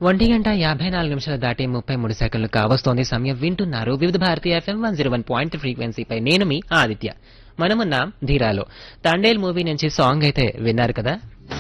ఒంటి గంట యాభై నాలుగు నిమిషాలు దాటి ముప్పై మూడు సెకండ్లు కావస్తోంది సమయం వింటున్నారు Vividh Bharati FM one zero one point ఫ్రీక్వెన్సీపై నేను మీ ఆదిత్య మనమున్నాం ధీరాలో తండేల్ మూవీ నుంచి సాంగ్ అయితే విన్నారు కదా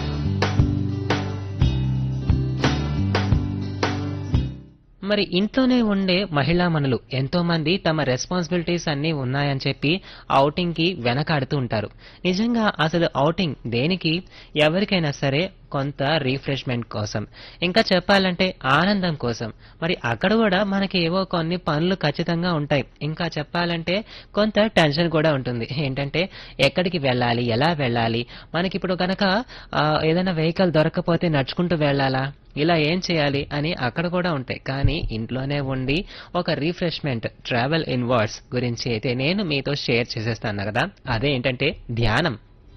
మరి ఇంట్లోనే ఉండే మహిళా మనులు ఎంతో మంది తమ రెస్పాన్సిబిలిటీస్ అన్నీ ఉన్నాయని చెప్పి ఔటింగ్ కి వెనకాడుతూ ఉంటారు నిజంగా అసలు ఔటింగ్ దేనికి ఎవరికైనా సరే కొంత రీఫ్రెష్మెంట్ కోసం ఇంకా చెప్పాలంటే ఆనందం కోసం మరి అక్కడ కూడా మనకి ఏవో కొన్ని పనులు ఖచ్చితంగా ఉంటాయి ఇంకా చెప్పాలంటే కొంత టెన్షన్ కూడా ఉంటుంది ఏంటంటే ఎక్కడికి వెళ్ళాలి ఎలా వెళ్ళాలి మనకి ఇప్పుడు కనుక ఏదైనా వెహికల్ దొరకకపోతే నడుచుకుంటూ వెళ్ళాలా ఇలా ఏం చేయాలి అని అక్కడ కూడా ఉంటాయి కానీ ఇంట్లోనే ఉండి ఒక రీఫ్రెష్మెంట్ ట్రావెల్ ఇన్ వర్డ్స్ గురించి అయితే నేను మీతో షేర్ చేసేస్తాను కదా అదే ఏంటంటే ధ్యానం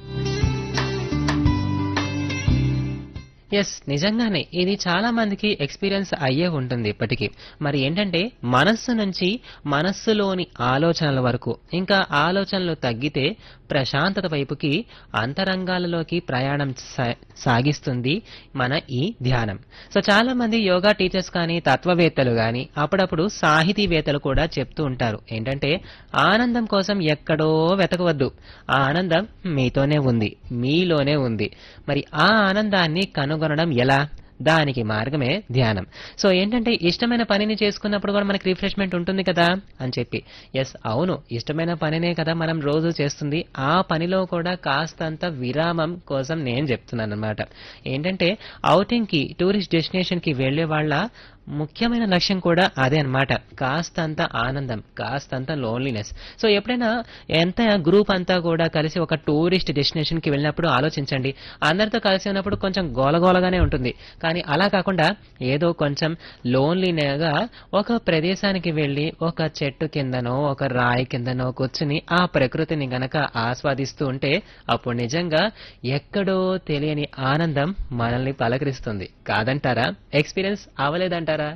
ఎస్ నిజంగానే ఇది చాలా మందికి ఎక్స్పీరియన్స్ అయ్యే ఉంటుంది ఇప్పటికీ మరి ఏంటంటే మనస్సు నుంచి మనస్సులోని ఆలోచనల వరకు ఇంకా ఆలోచనలు తగ్గితే ప్రశాంతత వైపుకి అంతరంగాలలోకి ప్రయాణం సా- సాగిస్తుంది మన ఈ ధ్యానం సో చాలా మంది యోగా టీచర్స్ కానీ తత్వవేత్తలు కానీ అప్పుడప్పుడు సాహితీవేత్తలు కూడా చెప్తూ ఉంటారు ఏంటంటే ఆనందం కోసం ఎక్కడో వెతకవద్దు ఆ ఆనందం మీతోనే ఉంది మీలోనే ఉంది మరి ఆ ఆనందాన్ని కనుగొనడం ఎలా దానికి మార్గమే ధ్యానం సో ఏంటంటే ఇష్టమైన పనిని చేసుకున్నప్పుడు కూడా మనకి రిఫ్రెష్మెంట్ ఉంటుంది కదా అని చెప్పి ఎస్ అవును ఇష్టమైన పనినే కదా మనం రోజు చేస్తుంది ఆ పనిలో కూడా కాస్తంత విరామం కోసం నేను చెప్తున్నాను అనమాట ఏంటంటే outing కి టూరిస్ట్ డెస్టినేషన్ కి వెళ్లే వాళ్ళ ముఖ్యమైన లక్ష్యం కూడా అదే అన్నమాట కాస్తంత ఆనందం కాస్తంత లోన్లీనెస్ సో ఎప్పుడైనా ఎంత గ్రూప్ అంతా కూడా కలిసి ఒక టూరిస్ట్ డెస్టినేషన్ కి వెళ్ళినప్పుడు ఆలోచించండి అందరితో కలిసి ఉన్నప్పుడు కొంచెం గోలగోలగానే ఉంటుంది కానీ అలా కాకుండా ఏదో కొంచెం లోన్లీగా ఒక ప్రదేశానికి వెళ్ళి ఒక చెట్టు కిందనో ఒక రాయి కిందనో కూర్చుని ఆ ప్రకృతిని గనక ఆస్వాదిస్తూ ఉంటే అప్పుడు నిజంగా ఎక్కడో తెలియని ఆనందం మనల్ని పలకరిస్తుంది కాదంటారా ఎక్స్పీరియన్స్ అవ్వలేదంటారా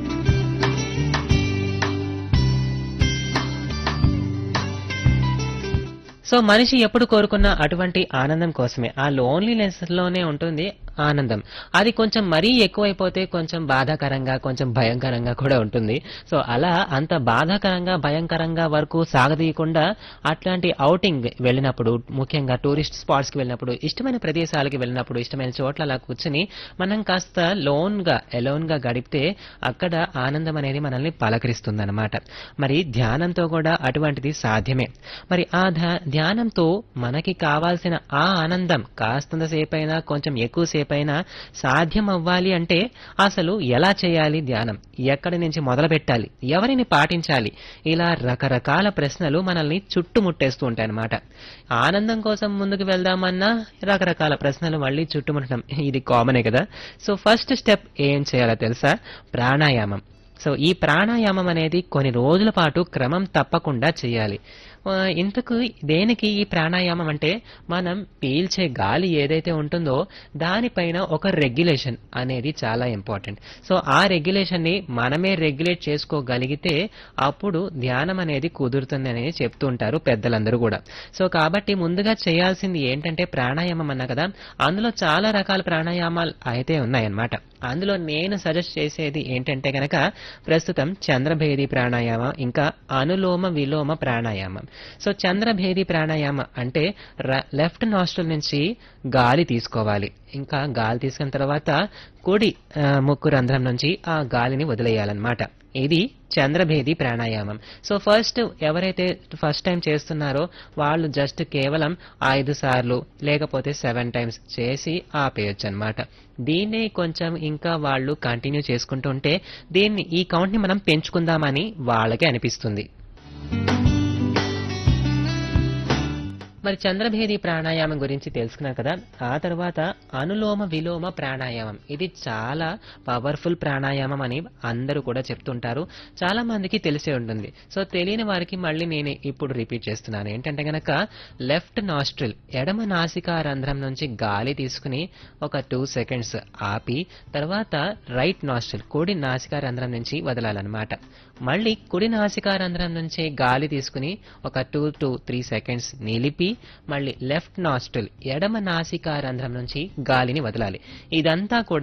సో మనిషి ఎప్పుడు కోరుకున్న అటువంటి ఆనందం కోసమే ఆ లోన్లీనెస్ లోనే ఉంటుంది ఆనందం అది కొంచెం మరీ ఎక్కువైపోతే కొంచెం బాధాకరంగా కొంచెం భయంకరంగా కూడా ఉంటుంది సో అలా అంత బాధాకరంగా భయంకరంగా వరకు సాగదీయకుండా అట్లాంటి ఔటింగ్ వెళ్ళినప్పుడు ముఖ్యంగా టూరిస్ట్ స్పాట్స్ కి వెళ్ళినప్పుడు ఇష్టమైన ప్రదేశాలకి వెళ్ళినప్పుడు ఇష్టమైన చోట్ల అలా కూర్చుని మనం కాస్త లోన్ గా ఎలోన్ గా గడిపితే అక్కడ ఆనందం అనేది మనల్ని పలకరిస్తుంది మరి ధ్యానంతో కూడా అటువంటిది సాధ్యమే మరి ఆ ధ్యా- ధ్యానంతో మనకి కావాల్సిన ఆ ఆనందం కాస్తంత సేపైనా కొంచెం ఎక్కువ సేపైనా సాధ్యం అవ్వాలి అంటే అసలు ఎలా చేయాలి ధ్యానం ఎక్కడి నుంచి మొదలు పెట్టాలి ఎవరిని పాటించాలి ఇలా రకరకాల ప్రశ్నలు మనల్ని చుట్టుముట్టేస్తూ ఉంటాయన్నమాట ఆనందం కోసం ముందుకు వెళ్దామన్నా రకరకాల ప్రశ్నలు మళ్ళీ చుట్టుముట్టడం ఇది కామనే కదా సో ఫస్ట్ స్టెప్ ఏం చేయాలో తెలుసా ప్రాణాయామం సో ఈ ప్రాణాయామం అనేది కొన్ని రోజుల పాటు క్రమం తప్పకుండా చేయాలి ఆ, ఇంతకు దేనికి ఈ ప్రాణాయామం అంటే మనం పీల్చే గాలి ఏదైతే ఉంటుందో దానిపైన ఒక రెగ్యులేషన్ అనేది చాలా ఇంపార్టెంట్ సో ఆ రెగ్యులేషన్ ని మనమే రెగ్యులేట్ చేసుకోగలిగితే అప్పుడు ధ్యానం అనేది కుదురుతుంది అనేది చెప్తూ ఉంటారు పెద్దలందరూ కూడా సో కాబట్టి ముందుగా చేయాల్సింది ఏంటంటే ప్రాణాయామం అన్నా కదా అందులో చాలా రకాల ప్రాణాయామాలు అయితే ఉన్నాయన్నమాట అందులో నేను సజెస్ట్ చేసేది ఏంటంటే గనక ప్రస్తుతం చంద్రభేది ప్రాణాయామం ఇంకా అనులోమ విలోమ ప్రాణాయామం సో చంద్రభేది ప్రాణాయామం అంటే లెఫ్ట్ నాస్ట్రల్ నుంచి గాలి తీసుకోవాలి ఇంకా గాలి తీసుకున్న తర్వాత కుడి ఆ, ముక్కు రంధ్రం నుంచి ఆ గాలిని వదిలేయాలన్నమాట ఇది చంద్రభేది ప్రాణాయామం సో ఫస్ట్ ఎవరైతే ఫస్ట్ టైం చేస్తున్నారో వాళ్ళు జస్ట్ కేవలం ఐదు సార్లు లేకపోతే సెవెన్ టైమ్స్ చేసి ఆపేయొచ్చు అనమాట దీన్ని కొంచెం ఇంకా వాళ్ళు కంటిన్యూ చేసుకుంటుంటే దీన్ని ఈ కౌంట్ ని మనం పెంచుకుందామని వాళ్ళకి అనిపిస్తుంది మరి చంద్రభేది ప్రాణాయామం గురించి తెలుసుకున్నాం కదా ఆ తర్వాత అనులోమ విలోమ ప్రాణాయామం ఇది చాలా పవర్ఫుల్ ప్రాణాయామం అని అందరూ కూడా చెప్తుంటారు చాలా మందికి తెలిసే ఉంటుంది సో తెలియని వారికి మళ్ళీ నేను ఇప్పుడు రిపీట్ చేస్తున్నాను ఏంటంటే గనక లెఫ్ట్ నాస్ట్రిల్ ఎడమ నాసికా రంధ్రం నుంచి గాలి తీసుకుని ఒక టూ సెకండ్స్ ఆపి తర్వాత రైట్ నాస్ట్రిల్ కుడి నాసికా రంధ్రం నుంచి వదలాలన్నమాట మళ్ళీ కుడి నాసికా రంధ్రం నుంచి గాలి తీసుకుని ఒక టూ టు త్రీ సెకండ్స్ నిలిపి మళ్ళీ లెఫ్ట్ నాస్ట్రిల్ ఎడమ నాసికా రంధ్రం నుంచి గాలిని వదలాలి ఇదంతా కూడా